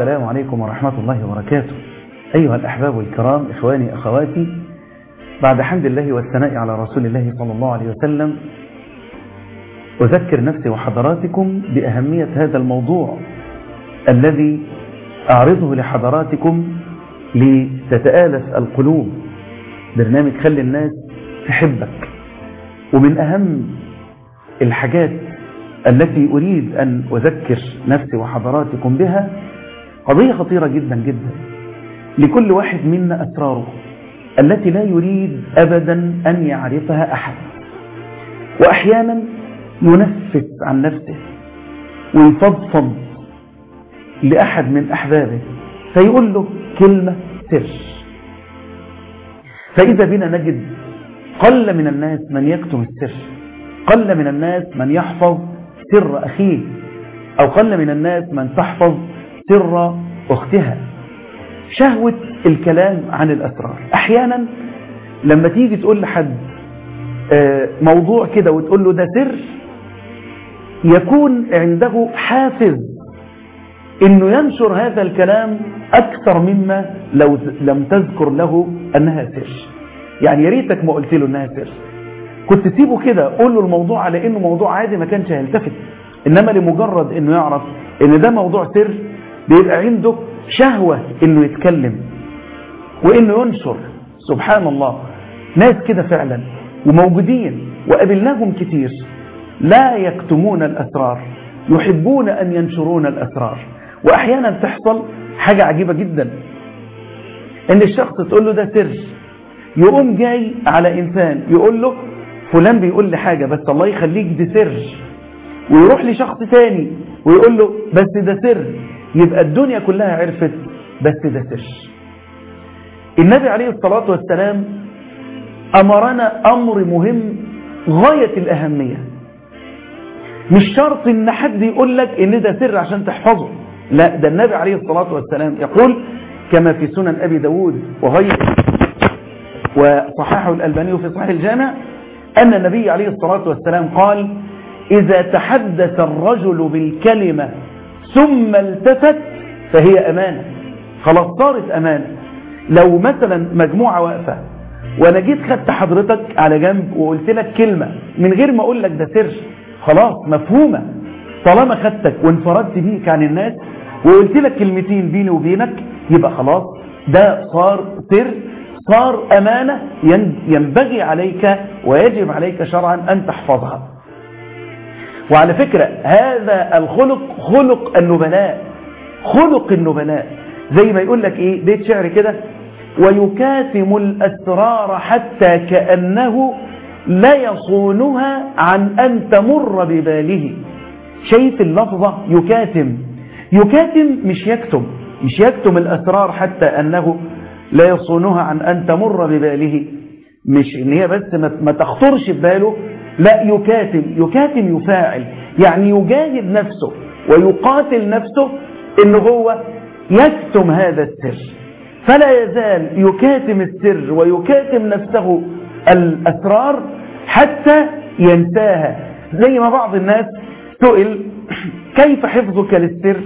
السلام عليكم ورحمة الله وبركاته أيها الأحباب الكرام إخواني أخواتي بعد حمد الله والثناء على رسول الله صلى الله عليه وسلم أذكر نفسي وحضراتكم بأهمية هذا الموضوع الذي أعرضه لحضراتكم لتتآلف القلوب برنامج خلي الناس تحبك ومن أهم الحاجات التي أريد أن أذكر نفسي وحضراتكم بها قضية خطيرة جدا جدا لكل واحد منا أسراره التي لا يريد أبدا أن يعرفها أحد وأحيانا ينفس عن نفسه ويفضفض لأحد من أحبابه فيقول له كلمة سر فإذا بنا نجد قل من الناس من يكتم السر قل من الناس من يحفظ سر أخيه أو قل من الناس من تحفظ سر أختها شهوة الكلام عن الأسرار أحيانا لما تيجي تقول لحد موضوع كده وتقول له ده سر يكون عنده حافز انه ينشر هذا الكلام اكثر مما لو لم تذكر له انها سر يعني يا ريتك ما قلت له انها سر كنت تسيبه كده قول له الموضوع على انه موضوع عادي ما كانش هيلتفت انما لمجرد انه يعرف ان ده موضوع سر بيبقى عنده شهوة انه يتكلم وانه ينشر سبحان الله ناس كده فعلا وموجودين وقابلناهم كتير لا يكتمون الاسرار يحبون ان ينشرون الاسرار واحيانا تحصل حاجة عجيبة جدا ان الشخص تقول له ده سر يقوم جاي على انسان يقول له فلان بيقول لي حاجة بس الله يخليك دي سر ويروح لشخص تاني ويقول له بس ده سر يبقى الدنيا كلها عرفت بس ده سر النبي عليه الصلاة والسلام أمرنا أمر مهم غاية الأهمية مش شرط ان حد يقول لك ان ده سر عشان تحفظه لا ده النبي عليه الصلاة والسلام يقول كما في سنن أبي داود وغيره وصححه الألباني في صحيح الجامع أن النبي عليه الصلاة والسلام قال إذا تحدث الرجل بالكلمة ثم التفت فهي أمانة خلاص صارت أمانة لو مثلا مجموعة واقفة وانا جيت خدت حضرتك على جنب وقلت لك كلمة من غير ما اقول لك ده سر خلاص مفهومة طالما خدتك وانفردت بيك عن الناس وقلت لك كلمتين بيني وبينك يبقى خلاص ده صار سر صار أمانة ينبغي عليك ويجب عليك شرعا أن تحفظها وعلى فكرة هذا الخلق خلق النبلاء خلق النبلاء زي ما يقول لك ايه بيت شعر كده ويكاتم الأسرار حتى كأنه لا يصونها عن أن تمر بباله شايف اللفظة يكاتم يكاتم مش يكتم مش يكتم الأسرار حتى أنه لا يصونها عن أن تمر بباله مش إن هي بس ما تخطرش بباله لا يكاتم يكاتم يفاعل يعني يجاهد نفسه ويقاتل نفسه إن هو يكتم هذا السر فلا يزال يكاتم السر ويكاتم نفسه الأسرار حتى ينساها زي ما بعض الناس سئل كيف حفظك للسر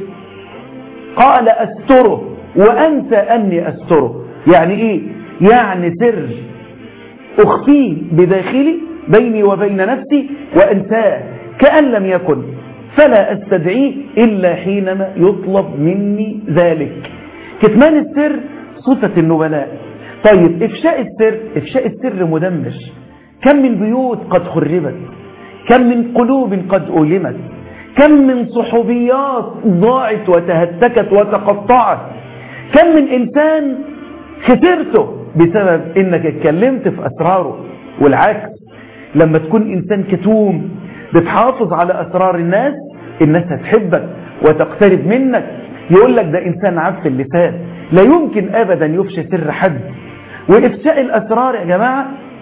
قال أستره وأنت أني أستره يعني إيه يعني سر أخفيه بداخلي بيني وبين نفسي وأنساه كأن لم يكن فلا أستدعيه إلا حينما يطلب مني ذلك كتمان السر صفة النبلاء طيب إفشاء السر إفشاء السر مدمر كم من بيوت قد خربت كم من قلوب قد أولمت كم من صحوبيات ضاعت وتهتكت وتقطعت كم من إنسان خسرته بسبب إنك اتكلمت في أسراره والعكس لما تكون إنسان كتوم بتحافظ على أسرار الناس الناس هتحبك وتقترب منك يقول لك ده إنسان عف اللسان لا يمكن أبدا يفشي سر حد وإفشاء الأسرار يا جماعة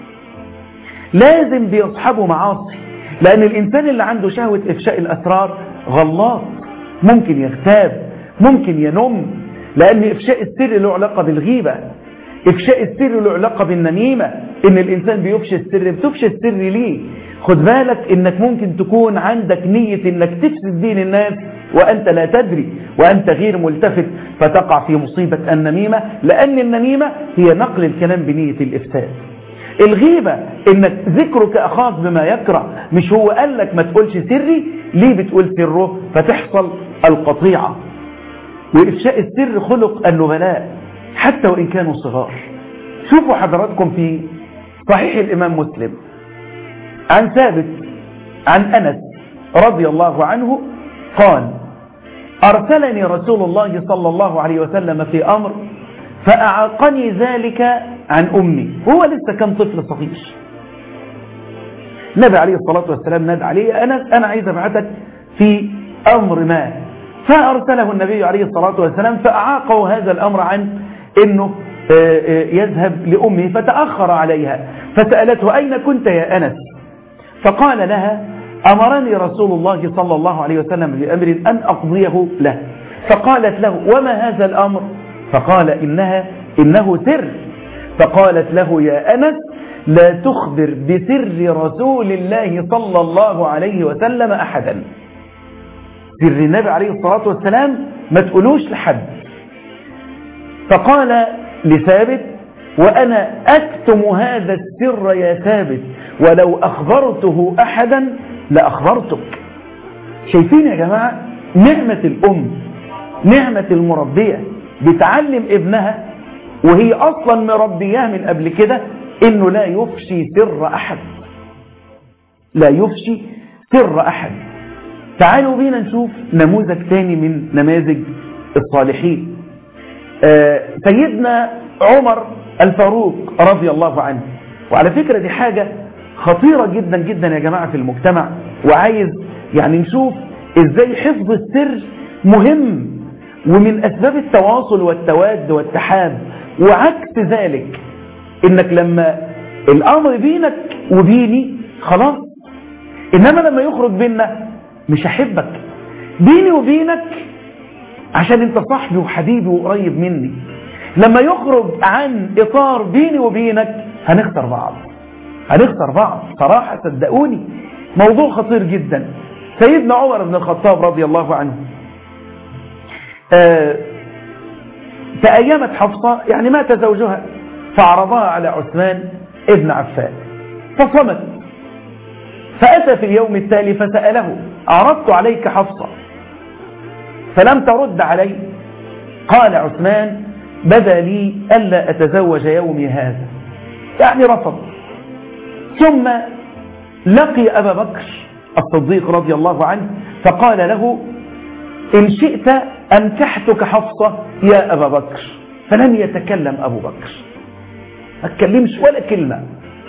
لازم بيصحبه معاصي لأن الإنسان اللي عنده شهوة إفشاء الأسرار غلاط ممكن يغتاب ممكن ينم لأن إفشاء السر له علاقة بالغيبة إفشاء السر له علاقة بالنميمة إن الإنسان بيفشي السر بتفشي السر ليه خد بالك انك ممكن تكون عندك نية انك تفسد دين الناس وانت لا تدري وانت غير ملتفت فتقع في مصيبة النميمة لان النميمة هي نقل الكلام بنية الافساد الغيبة انك ذكرك اخاك بما يكره مش هو قال لك ما تقولش سري ليه بتقول سره فتحصل القطيعة وإفشاء السر خلق النبلاء حتى وإن كانوا صغار شوفوا حضراتكم في صحيح الإمام مسلم عن ثابت عن أنس رضي الله عنه قال أرسلني رسول الله صلى الله عليه وسلم في أمر فأعاقني ذلك عن أمي هو لسه كان طفل صغير النبي عليه الصلاة والسلام نادى عليه أنس أنا عايز أبعثك في أمر ما فأرسله النبي عليه الصلاة والسلام فأعاقه هذا الأمر عن أنه يذهب لأمه فتأخر عليها فسألته أين كنت يا أنس فقال لها أمرني رسول الله صلى الله عليه وسلم بأمر أن أقضيه له فقالت له وما هذا الأمر فقال إنها إنه سر فقالت له يا أنس لا تخبر بسر رسول الله صلى الله عليه وسلم أحدا سر النبي عليه الصلاة والسلام ما تقولوش لحد فقال لثابت وأنا أكتم هذا السر يا ثابت ولو أخبرته أحدا لأخبرتك شايفين يا جماعة نعمة الأم نعمة المربية بتعلم ابنها وهي أصلا مربياه من قبل كده إنه لا يفشي سر أحد لا يفشي سر أحد تعالوا بينا نشوف نموذج تاني من نماذج الصالحين آه سيدنا عمر الفاروق رضي الله عنه وعلى فكرة دي حاجة خطيرة جدا جدا يا جماعة في المجتمع وعايز يعني نشوف ازاي حفظ السر مهم ومن أسباب التواصل والتواد والتحاب وعكس ذلك انك لما الامر بينك وبيني خلاص انما لما يخرج بيننا مش هحبك بيني وبينك عشان انت صاحبي وحبيبي وقريب مني لما يخرج عن اطار بيني وبينك هنخسر بعض هنخسر بعض صراحة صدقوني موضوع خطير جدا سيدنا عمر بن الخطاب رضي الله عنه آه تأيمت حفصة يعني مات زوجها فعرضها على عثمان ابن عفان فصمت فأتى في اليوم التالي فسأله عرضت عليك حفصة فلم ترد علي قال عثمان بدا لي ألا أتزوج يومي هذا يعني رفض ثم لقي أبا بكر الصديق رضي الله عنه فقال له إن شئت أنكحتك حفصة يا أبا بكر فلم يتكلم أبو بكر ما اتكلمش ولا كلمة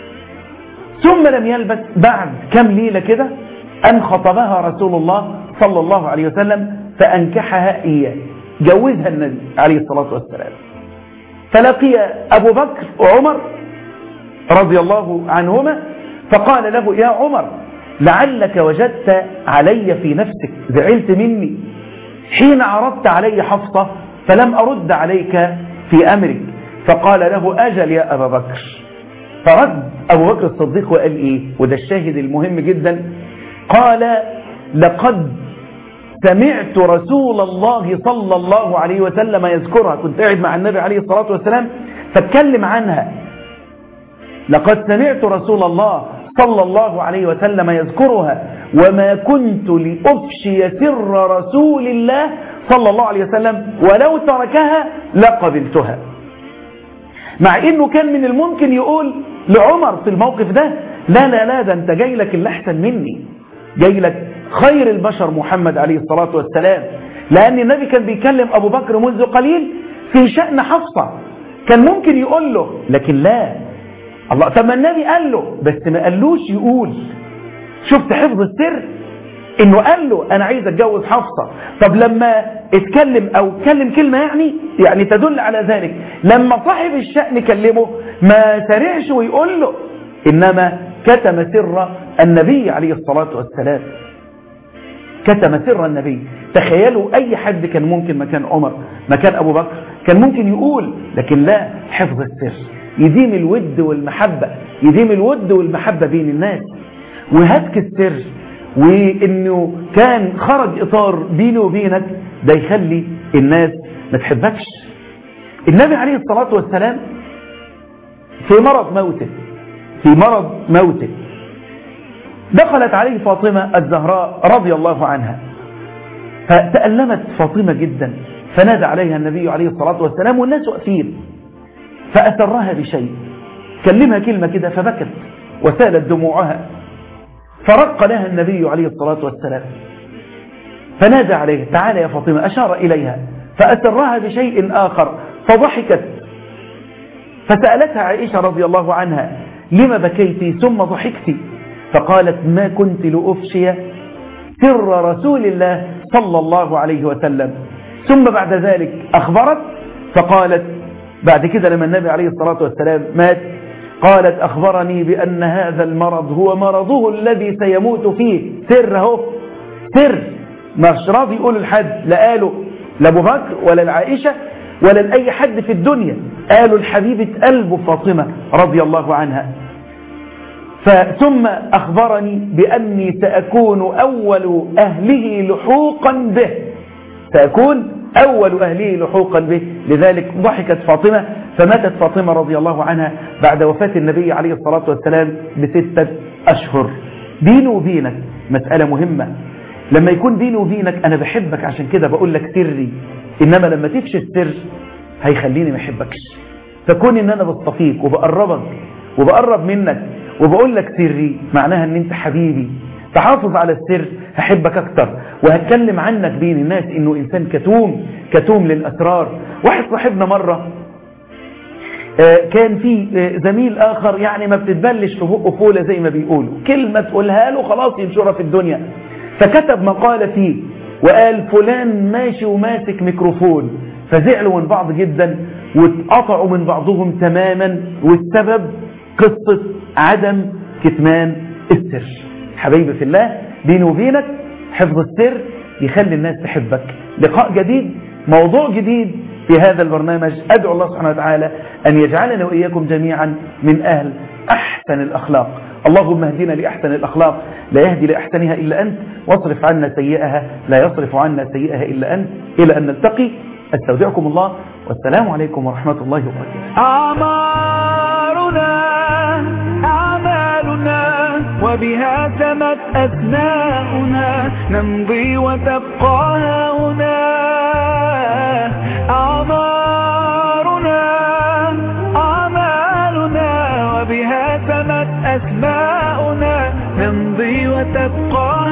ثم لم يلبث بعد كم ليلة كده أن خطبها رسول الله صلى الله عليه وسلم فأنكحها إياه جوزها النبي عليه الصلاة والسلام فلقي أبو بكر وعمر رضي الله عنهما فقال له يا عمر لعلك وجدت علي في نفسك زعلت مني حين عرضت علي حفصة فلم أرد عليك في أمرك فقال له أجل يا أبا بكر فرد أبو بكر الصديق وقال إيه وده الشاهد المهم جدا قال لقد سمعت رسول الله صلى الله عليه وسلم يذكرها كنت قاعد مع النبي عليه الصلاة والسلام فاتكلم عنها لقد سمعت رسول الله صلى الله عليه وسلم يذكرها وما كنت لأفشي سر رسول الله صلى الله عليه وسلم ولو تركها لقبلتها مع انه كان من الممكن يقول لعمر في الموقف ده لا لا لا ده انت جاي لك اللي احسن مني جاي لك خير البشر محمد عليه الصلاة والسلام لان النبي كان بيكلم ابو بكر منذ قليل في شأن حفصة كان ممكن يقول له لكن لا الله طب ما النبي قال له بس ما قالوش يقول شفت حفظ السر انه قال له انا عايز اتجوز حفصة طب لما اتكلم او اتكلم كلمة يعني يعني تدل على ذلك لما صاحب الشأن كلمه ما سرعش ويقول له انما كتم سر النبي عليه الصلاة والسلام كتم سر النبي تخيلوا اي حد كان ممكن مكان عمر مكان ابو بكر كان ممكن يقول لكن لا حفظ السر يديم الود والمحبة يديم الود والمحبة بين الناس وهتك السر وانه كان خرج اطار بيني وبينك ده يخلي الناس ما تحبكش النبي عليه الصلاة والسلام في مرض موته في مرض موته دخلت عليه فاطمة الزهراء رضي الله عنها فتألمت فاطمة جدا فنادى عليها النبي عليه الصلاة والسلام والناس واقفين فأسرها بشيء كلمها كلمة كده فبكت وسالت دموعها فرق لها النبي عليه الصلاة والسلام فنادى عليها تعالى يا فاطمة أشار إليها فأسرها بشيء آخر فضحكت فسألتها عائشة رضي الله عنها لما بكيت ثم ضحكت فقالت ما كنت لأفشي سر رسول الله صلى الله عليه وسلم ثم بعد ذلك أخبرت فقالت بعد كده لما النبي عليه الصلاة والسلام مات قالت أخبرني بأن هذا المرض هو مرضه الذي سيموت فيه سر اهو سر مش راضي يقول لحد لا قالوا لأبو بكر ولا لعائشة ولا لأي حد في الدنيا قالوا لحبيبة قلبه فاطمة رضي الله عنها ثم أخبرني بأني سأكون أول أهله لحوقا به سأكون أول أهله لحوقا به لذلك ضحكت فاطمة فماتت فاطمة رضي الله عنها بعد وفاة النبي عليه الصلاة والسلام بستة أشهر بيني وبينك مسألة مهمة لما يكون بيني وبينك أنا بحبك عشان كده بقول لك سري إنما لما تفشي السر هيخليني ما احبكش فكون إن أنا بصطفيك وبقربك وبقرب منك وبقول لك سري معناها ان انت حبيبي تحافظ على السر هحبك اكتر وهتكلم عنك بين الناس انه انسان كتوم كتوم للاسرار واحد صاحبنا مرة كان في زميل اخر يعني ما بتتبلش في بقه فولة زي ما بيقولوا كلمة تقولها له خلاص ينشرها في الدنيا فكتب مقالة فيه وقال فلان ماشي وماسك ميكروفون فزعلوا من بعض جدا واتقطعوا من بعضهم تماما والسبب قصة عدم كتمان السر حبيبي في الله بيني وبينك حفظ السر يخلي الناس تحبك لقاء جديد موضوع جديد في هذا البرنامج أدعو الله سبحانه وتعالى أن يجعلنا وإياكم جميعا من أهل أحسن الأخلاق اللهم اهدنا لأحسن الأخلاق لا يهدي لأحسنها إلا أنت واصرف عنا سيئها لا يصرف عنا سيئها إلا أنت إلى أن نلتقي استودعكم الله والسلام عليكم ورحمة الله وبركاته أعمارنا أعمالنا وبها تمت أثناؤنا نمضي وتبقى هنا أعمارنا أعمالنا وبها تمت أسماؤنا نمضي وتبقى